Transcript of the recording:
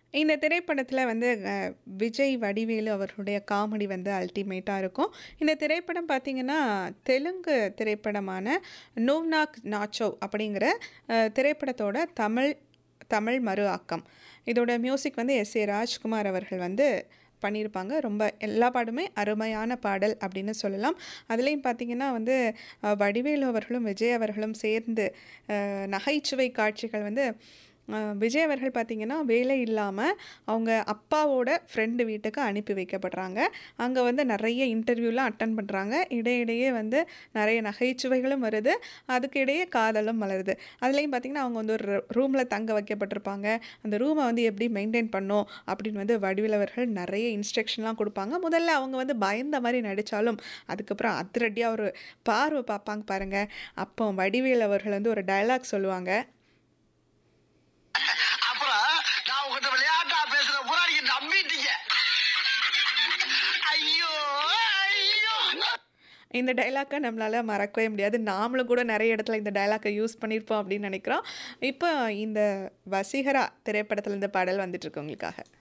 இந்த திரைப்படத்துல வந்து அ விஜய், வடிவேலு அவர்களுடைய காமெடி வந்து அல்டிமேட்டா இருக்கும். இந்த திரைப்படம் பார்த்தீங்கன்னா, தெலுங்கு திரைப்படமான "நோவ்னாக் நாச்சோ" அப்படிங்கிற அ திரைப்படத்தோட தமிழ் தமிழ் மறு ஆக்கம். இதோட மியூசிக் வந்து எஸ். ஏ. ராஜ்குமார் அவர்கள் வந்து பண்ணியிருப்பாங்க. ரொம்ப எல்லா பாட்டுமே அருமையான பாடல் அப்படின்னு சொல்லலாம். அதுலயும் பார்த்தீங்கன்னா வந்து அ வடிவேலு அவர்களும், விஜய் அவர்களும் சேர்ந்து அ நகைச்சுவை காட்சிகள் வந்து அ விஜய் அவர்கள் பார்த்தீங்கன்னா, வேலை இல்லாம அவங்க அப்பாவோட ஃப்ரெண்டு வீட்டுக்கு அனுப்பி வைக்கப்படுறாங்க. அங்க வந்து நெறைய இன்டர்வியூலாம் அட்டெண்ட் பண்றாங்க. இடையிடையே வந்து நெறைய நகைச்சுவைகளும் வருது. அதுக்கு இடையே காதலும் மலருது. அதுலயும் பார்த்தீங்கன்னா, அவங்க வந்து ஒரு ரூம்ல தங்க வைக்கப்பட்டிருப்பாங்க. அந்த ரூம வந்து எப்படி மெயின்டெயின் பண்ணணும் அப்படின்னு வந்து வடிவேலு அவர்கள் நெறைய இன்ஸ்ட்ரக்ஷன்லாம் குடுப்பாங்க. முதல்ல அவங்க வந்து பயந்த மாரி நடிச்சாலும், அதுக்கப்புறம் அதிரடியா ஒரு பார்வ பார்ப்பாங்க பாருங்க. அப்போ வடிவேலு அவர்கள் வந்து ஒரு டயலாக் சொல்லுவாங்க. அப்புறம் நான் உங்ககிட்ட விளையாட்டா பேசுற பூரா நீங்க நம்பிட்டீங்க ஐயோ ஐயோ இந்த டயலாக்க நம்மளால மறக்கவே முடியாது. நாமளும் கூட நெறைய இடத்துல இந்த டயலாக்க யூஸ் பண்ணியிருப்போம் அப்படின்னு நெனைக்கிறோம். இப்போ இந்த "வசீகரா" திரைப்படத்துல இந்த பாடல் வந்துட்டுருக்கு உங்களுக்காக.